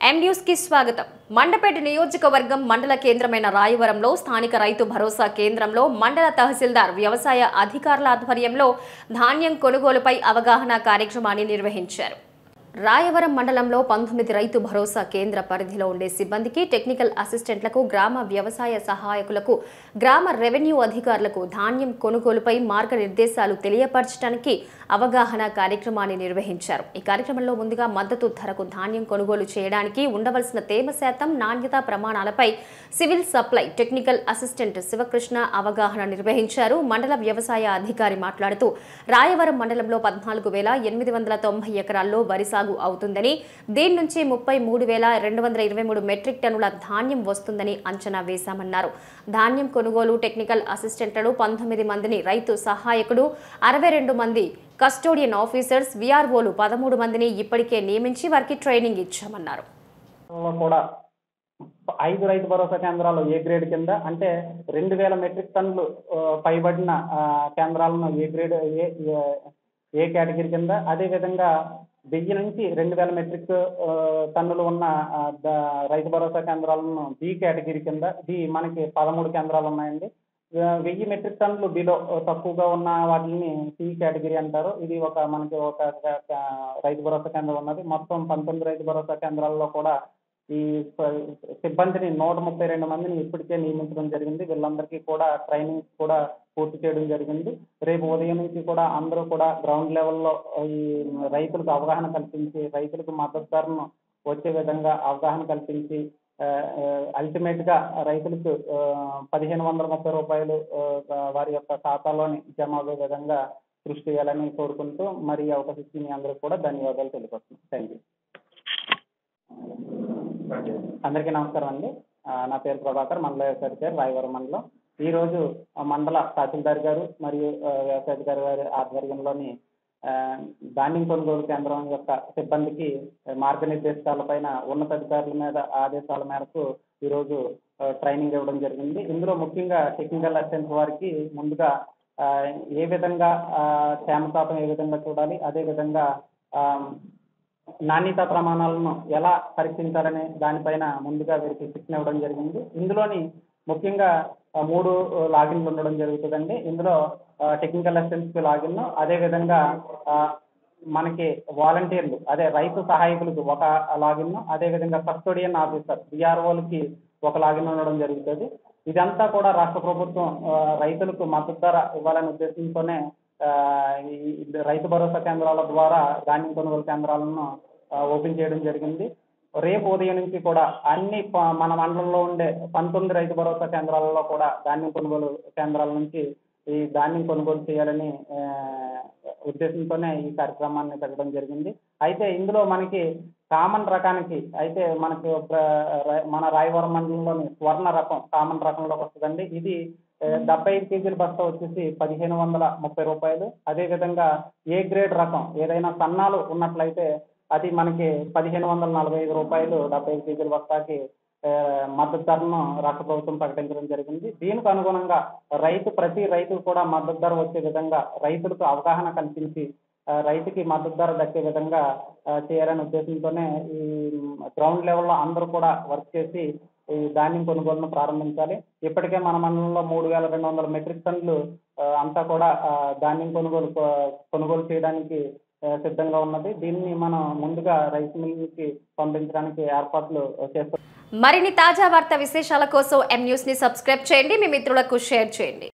M news కి స్వాగతం మండపేట నియోజకవర్గం మండల కేంద్రమైన రాయవరంలో స్థానిక రైతు భరోసా కేంద్రంలో మండల తహసీల్దార్ వ్యవసాయ అధికారుల ఆధ్వర్యంలో ధాన్యం కొనుగోలుపై అవగాహన కార్యక్రమాన్ని నిర్వహించారు రాయవరం మండలంలో పంతొమ్మిది రైతు భరోసా కేంద్ర పరిధిలో ఉండే సిబ్బందికి టెక్నికల్ అసిస్టెంట్లకు గ్రామ వ్యవసాయ సహాయకులకు గ్రామ రెవెన్యూ అధికారులకు ధాన్యం కొనుగోలుపై మార్గనిర్దేశాలు తెలియపరచడానికి అవగాహన కార్యక్రమాన్ని నిర్వహించారు ఈ కార్యక్రమంలో ముందుగా మద్దతు ధరకు ధాన్యం కొనుగోలు చేయడానికి ఉండవలసిన తేమ శాతం నాణ్యత ప్రమాణాలపై civil supply technical assistant Sivakrishna అవగాహన నిర్వహించారు మండల వ్యవసాయ అధికారి మాట్లాడుతూ రాయవరం మండలంలో పద్నాలుగు వేల ఎనిమిది వందల తొంభై ఎకరాల్లో వరి సాగు అవుతుందని దీని నుంచి ముప్పై మూడు వేల రెండు వందల ఇరవై మూడు మెట్రిక్ టన్నుల ధాన్యం వస్తుందని అంచనా వేశామన్నారు ధాన్యం కొనుగోలు టెక్నికల్ అసిస్టెంట్లను పంతొమ్మిది మందిని రైతు సహాయకుడు అరవై రెండు మంది కస్టోడియన్ ఆఫీసర్స్ విఆర్ఓలు పదమూడు మందిని ఇప్పటికే నియమించి వారికి ట్రైనింగ్ ఇచ్చామన్నారు లో కూడా ఐదు రైతు భరోసా కేంద్రాలు ఏ గ్రేడ్ కింద అంటే రెండు వేల మెట్రిక్ టన్నులు ఆ, పైబడిన ఆ, కేంద్రాలను A grade A A- A category కింద అదేవిధంగా వెయ్యి నుంచి రెండు వేల మెట్రిక్ ఆ, టన్నులు ఉన్న ఆ, ద- రైతు భరోసా కేంద్రాలను బి కేటగిరీ కింద ఇది మనకి పదమూడు కేంద్రాలు ఉన్నాయండి ఆ, వెయ్యి మెట్రిక్ టన్నులు బిలో తక్కువగా ఉన్న వాటిని సి కేటగిరీ అంటారు ఇది ఒక మనకి ఒక ఒక రైతు భరోసా కేంద్రం ఉన్నది మొత్తం పంతొమ్మిది రైతు భరోసా కేంద్రాల్లో కూడా ఈ ప- సిబ్బందిని నూట ముప్పై రెండు మందిని ఇప్పటికే నియమించడం జరిగింది వీళ్ళందరికీ కూడా ట్రైనింగ్ కూడా పూర్తి చేయడం జరిగింది రేపు ఉదయం నుంచి కూడా అందరూ కూడా గ్రౌండ్ లెవెల్లో ఈ రైతులకు అవగాహన కల్పించి రైతులకు మద్దతు ధరను వచ్చే విధంగా అవగాహన కల్పించి అల్టిమేట్ గా రైతులకు ఆ, పదిహేను వందల ముప్పై రూపాయలు ఆ, వారి యొక్క ఖాతాలోని జమ అయ్యే విధంగా కృషి చేయాలని కోరుకుంటూ మరి ఈ అవకాశం ఇచ్చిన మీ అందరికీ కూడా ధన్యవాదాలు తెలియపరుస్తున్నాను థ్యాంక్ యూ అందరికీ నమస్కారం అండి ఆ, నా పేరు ప్రభాకర్ మండల వ్యవసాయ అధికారి రాయవరం మండలం ఈ రోజు ఆ, మండల తహసీల్దార్ గారు మరియు ఆ, వ్యవసాయ అధికారి గారి ఆధ్వర్యంలోని ఆ, ధాన్యం కొనుగోలు కేంద్రం యొక్క సిబ్బందికి మార్గనిర్దేశాలపైన ఉన్నతాధికారుల మీద ఆదేశాల మేరకు ఈరోజు ఆ, ట్రైనింగ్ ఇవ్వడం జరిగింది ఇందులో ముఖ్యంగా టెక్నికల్ అసిస్టెంట్ వారికి ముందుగా ఆ, ఏ విధంగా ఆ, తేమ శాతం ఏ విధంగా చూడాలి అదే విధంగా ఆ, నాణ్యత ప్రమాణాలను ఎలా పరీక్షించాలనే దానిపైన ముందుగా వీరికి శిక్షణ ఇవ్వడం జరిగింది ఇందులోని ముఖ్యంగా ఆ, మూడు లాగిన్లు ఉండడం జరుగుతుందండి ఇందులో టెక్నికల్ అసిస్టెంట్స్కి లాగిన్ అదేవిధంగా ఆ, మనకి వాలంటీర్లు అదే రైతు సహాయకులకు ఒక లాగిన్ అదేవిధంగా కస్టోడియన్ ఆఫీసర్ విఆర్ఓలకి ఒక లాగిన్ ఉండడం జరుగుతుంది ఇదంతా కూడా రాష్ట్ర ప్రభుత్వం ఆ, రైతులకు మద్దతు ధర ఇవ్వాలనే ఉద్దేశంతోనే ఆ, ఈ ఈ రైతు భరోసా కేంద్రాల ద్వారా ధాన్యం కొనుగోలు కేంద్రాలను ఆ, ఓపెన్ చేయడం జరిగింది రేపు ఉదయం నుంచి కూడా అన్ని ప- మన మండలంలో ఉండే పంతొమ్మిది రైతు భరోసా కేంద్రాలలో కూడా ధాన్యం కొనుగోలు కేంద్రాల నుంచి ఈ ధాన్యం కొనుగోలు చేయాలని ఆ, ఉద్దేశంతోనే ఈ కార్యక్రమాన్ని పెట్టడం జరిగింది అయితే ఇందులో మనకి కామన్ రకానికి అయితే మనకి ప్ర- ర- మన రాయవరం మండలంలోని స్వర్ణ రకం కామన్ రకంలోకి వస్తుందండి ఇది ఆ, డెబ్బై ఐదు కేజీల బస్తా వచ్చేసి పదిహేను వందల ముప్పై రూపాయలు అదేవిధంగా ఏ గ్రేడ్ రకం ఏదైనా సన్నాలు ఉన్నట్లయితే అది మనకి పదిహేను వందల నలభై ఐదు రూపాయలు డెబ్బై ఐదు కేజీల బస్తాకి ఆ, మద్దతు ధరను రాష్ట్ర ప్రభుత్వం ప్రకటించడం జరిగింది దీనికి అనుగుణంగా రైతు ప్రతి రైతు కూడా మద్దతు ధర వచ్చే విధంగా రైతులకు అవగాహన కల్పించి ఆ, రైతుకి మద్దతు ధర దక్కే విధంగా ఆ, చేయాలనే ఉద్దేశంతోనే ఈ గ్రౌండ్ లెవెల్లో అందరూ కూడా వర్క్ చేసి ఈ ధాన్యం కొనుగోలును ప్రారంభించాలి ఇప్పటికే మన మండలంలో మూడు వేల రెండు వందల మెట్రిక్ టన్నులు ఆ, అంతా కూడా ఆ, ధాన్యం కొనుగోలు కొనుగోలు చేయడానికి ఆ, సిద్ధంగా ఉన్నది దీన్ని మనం ముందుగా రైస్ మిల్కి పంపించడానికి ఏర్పాట్లు చేస్తాం మరిన్ని తాజా వార్త విశేషాల కోసం ఎం న్యూస్ ని సబ్స్క్రైబ్ చేయండి మీ మిత్రులకు షేర్ చేయండి